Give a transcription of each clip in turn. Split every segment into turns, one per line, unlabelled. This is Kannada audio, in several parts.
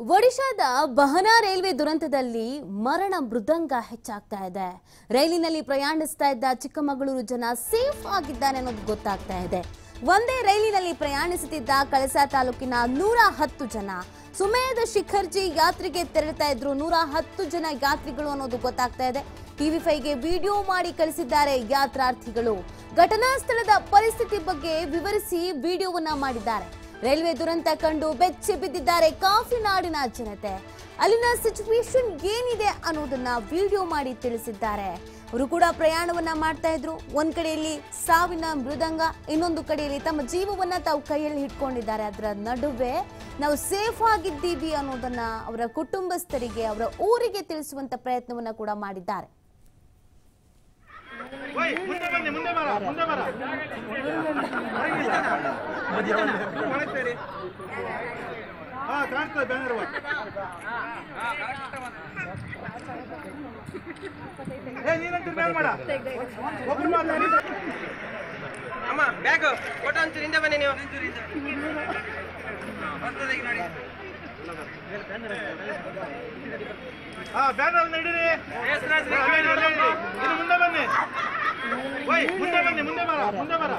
ಒಡಿಶಾದ ಬಹನಾ ರೈಲ್ವೆ ದುರಂತದಲ್ಲಿ ಮರಣ ಮೃದಂಗ ಹೆಚ್ಚಾಗ್ತಾ ಇದೆ ರೈಲಿನಲ್ಲಿ ಪ್ರಯಾಣಿಸ್ತಾ ಇದ್ದ ಚಿಕ್ಕಮಗಳೂರು ಜನ ಸೇಫ್ ಆಗಿದ್ದಾರೆ ಅನ್ನೋದು ಗೊತ್ತಾಗ್ತಾ ಇದೆ ಒಂದೇ ರೈಲಿನಲ್ಲಿ ಪ್ರಯಾಣಿಸುತ್ತಿದ್ದ ಕಳಸಾ ತಾಲೂಕಿನ ನೂರ ಹತ್ತು ಜನ ಸುಮೇಧ ಶಿಖರ್ಜಿ ಯಾತ್ರೆಗೆ ತೆರಳುತ್ತಾ ಇದ್ರು ನೂರ ಹತ್ತು ಜನ ಯಾತ್ರಿಗಳು ಅನ್ನೋದು ಗೊತ್ತಾಗ್ತಾ ಇದೆ ಟಿವಿ ಫೈವ್ಗೆ ವಿಡಿಯೋ ಮಾಡಿ ಕಳಿಸಿದ್ದಾರೆ ಯಾತ್ರಾರ್ಥಿಗಳು ಘಟನಾ ಸ್ಥಳದ ಪರಿಸ್ಥಿತಿ ಬಗ್ಗೆ ವಿವರಿಸಿ ವಿಡಿಯೋವನ್ನ ಮಾಡಿದ್ದಾರೆ ರೈಲ್ವೆ ದುರಂತ ಕಂಡು ಬೆಚ್ಚಿ ಬಿದ್ದಿದ್ದಾರೆ ಕಾಫಿ ನಾಡಿನ ಜನತೆ ಅಲ್ಲಿನ ಸಿಚುವೇಶನ್ ಏನಿದೆ ಅನ್ನೋದನ್ನ ವಿಡಿಯೋ ಮಾಡಿ ತಿಳಿಸಿದ್ದಾರೆ ಅವರು ಕೂಡ ಪ್ರಯಾಣವನ್ನ ಮಾಡ್ತಾ ಇದ್ರು ಒಂದ್ ಕಡೆಯಲ್ಲಿ ಸಾವಿನ ಮೃದಂಗ ಇನ್ನೊಂದು ಕಡೆಯಲ್ಲಿ ತಮ್ಮ ಜೀವವನ್ನ ತಾವು ಕೈಯಲ್ಲಿ ಹಿಡ್ಕೊಂಡಿದ್ದಾರೆ ಅದರ ನಡುವೆ ನಾವು ಸೇಫ್ ಆಗಿದ್ದೀವಿ ಅನ್ನೋದನ್ನ ಅವರ ಕುಟುಂಬಸ್ಥರಿಗೆ ಅವರ ಊರಿಗೆ ತಿಳಿಸುವಂತ ಪ್ರಯತ್ನವನ್ನ ಕೂಡ ಮಾಡಿದ್ದಾರೆ
ಓಯ್ ಮುಂದೆ ಬನ್ನಿ ಮುಂದೆ ಬರ ಮುಂದೆ ಬರ ಹಾ ಕಾಣ್ತದೆ ಬ್ಯಾನರ್ ಏ ನೀನಂತ ಬ್ಯಾನ್ ಮಾಡ ಒಬ್ರು ಮಾತಾಡಿ
ಅಮ್ಮ ಬ್ಯಾಗ್ ಫೋಟೋ ಒಂಚೂರು ಹಿಂದೆ ಬನ್ನಿ ನೀವು
ಹಾ ಬ್ಯಾನರ್ ನಡೀರಿ ಅಲ್ಲೇ ಇರಿ, ಅಲ್ಲೇ ಇರಿ. ಇನ್ನು ಮುಂದೆ ಬನ್ನಿ ಓಯ್ ಮುಂದೆ ಬನ್ನಿ ಮುಂದೆ ಬರ ಮುಂದೆ ಬರ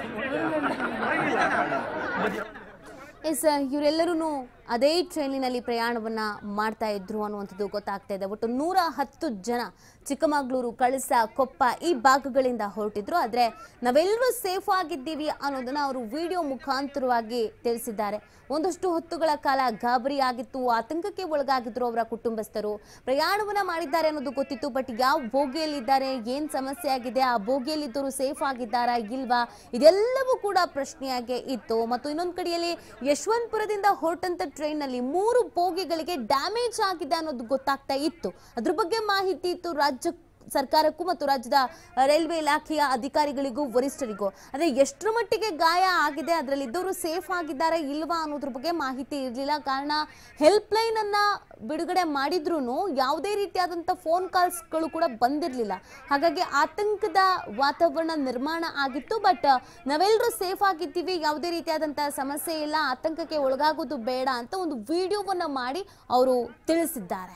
ಎಸ್ ಇವರೆಲ್ಲರೂ ಅದೇ ಟ್ರೈನಿನಲ್ಲಿ ಪ್ರಯಾಣವನ್ನ ಮಾಡ್ತಾ ಇದ್ರು ಅನ್ನುವಂಥದ್ದು ಗೊತ್ತಾಗ್ತಾ ಇದೆ ಒಟ್ಟು ನೂರ ಹತ್ತು ಜನ ಚಿಕ್ಕಮಗಳೂರು ಕಳಸ ಕೊಪ್ಪ ಈ ಭಾಗಗಳಿಂದ ಹೊರಟಿದ್ರು ಆದ್ರೆ ನಾವೆಲ್ಲರೂ ಸೇಫ್ ಆಗಿದ್ದೀವಿ ಅನ್ನೋದನ್ನ ಅವರು ವಿಡಿಯೋ ಮುಖಾಂತರವಾಗಿ ತಿಳಿಸಿದ್ದಾರೆ ಒಂದಷ್ಟು ಹೊತ್ತುಗಳ ಕಾಲ ಗಾಬರಿ ಆಗಿತ್ತು ಆತಂಕಕ್ಕೆ ಒಳಗಾಗಿದ್ರು ಅವರ ಕುಟುಂಬಸ್ಥರು ಪ್ರಯಾಣವನ್ನ ಮಾಡಿದ್ದಾರೆ ಅನ್ನೋದು ಗೊತ್ತಿತ್ತು ಬಟ್ ಯಾವ ಬೋಗಿಯಲ್ಲಿದ್ದಾರೆ ಏನ್ ಸಮಸ್ಯೆ ಆಗಿದೆ ಆ ಬೋಗಿಯಲ್ಲಿದ್ದವರು ಸೇಫ್ ಆಗಿದ್ದಾರಾ ಇಲ್ವಾ ಇದೆಲ್ಲವೂ ಕೂಡ ಪ್ರಶ್ನೆಯಾಗಿ ಇತ್ತು ಮತ್ತು ಇನ್ನೊಂದು ಕಡೆಯಲ್ಲಿ ಯಶವಂತಪುರದಿಂದ ಹೊರಟಂತ ಟ್ರೈನ್ ನಲ್ಲಿ ಮೂರು ಬೋಗಿಗಳಿಗೆ ಡ್ಯಾಮೇಜ್ ಆಗಿದೆ ಅನ್ನೋದು ಗೊತ್ತಾಗ್ತಾ ಇತ್ತು ಅದ್ರ ಬಗ್ಗೆ ಮಾಹಿತಿ ಇತ್ತು ರಾಜ್ಯ ಸರ್ಕಾರಕ್ಕೂ ಮತ್ತು ರಾಜ್ಯದ ರೈಲ್ವೆ ಇಲಾಖೆಯ ಅಧಿಕಾರಿಗಳಿಗೂ ವರಿಷ್ಠರಿಗೂ ಅಂದ್ರೆ ಎಷ್ಟರ ಮಟ್ಟಿಗೆ ಗಾಯ ಆಗಿದೆ ಅದರಲ್ಲಿ ಇದ್ದವರು ಸೇಫ್ ಆಗಿದ್ದಾರೆ ಇಲ್ವಾ ಅನ್ನೋದ್ರ ಬಗ್ಗೆ ಮಾಹಿತಿ ಇರಲಿಲ್ಲ ಕಾರಣ ಹೆಲ್ಪ್ ಲೈನ್ ಅನ್ನ ಬಿಡುಗಡೆ ಮಾಡಿದ್ರು ಯಾವುದೇ ರೀತಿಯಾದಂಥ ಫೋನ್ ಕಾಲ್ಸ್ಗಳು ಕೂಡ ಬಂದಿರಲಿಲ್ಲ ಹಾಗಾಗಿ ಆತಂಕದ ವಾತಾವರಣ ನಿರ್ಮಾಣ ಆಗಿತ್ತು ಬಟ್ ನಾವೆಲ್ಲರೂ ಸೇಫ್ ಆಗಿದ್ದೀವಿ ಯಾವುದೇ ರೀತಿಯಾದಂಥ ಸಮಸ್ಯೆ ಇಲ್ಲ ಆತಂಕಕ್ಕೆ ಒಳಗಾಗೋದು ಬೇಡ ಅಂತ ಒಂದು ವಿಡಿಯೋವನ್ನ ಮಾಡಿ ಅವರು ತಿಳಿಸಿದ್ದಾರೆ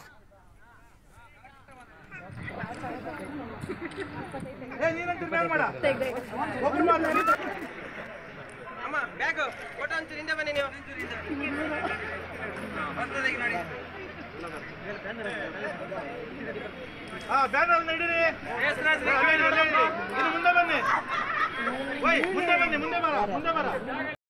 ಏ ನೀನಂತ ಬ್ಯಾನ್ ಮಾಡ ಒಬ್ರು ಮಾತಾಡಿ
ಅಮ್ಮ ಬ್ಯಾಗ್ ಫೋಟೋ ಒಂಚೂರು ಹಿಂದೆ ಬನ್ನಿ ನೀವು
ಹಾ ಬ್ಯಾನರ್ ನಡೀರಿ ಅಲ್ಲೇ ಇರಿ, ಅಲ್ಲೇ ಇರಿ. ಇನ್ನು ಮುಂದೆ ಬನ್ನಿ ಓಯ್ ಮುಂದೆ ಬನ್ನಿ ಮುಂದೆ ಬರ ಮುಂದೆ ಬರ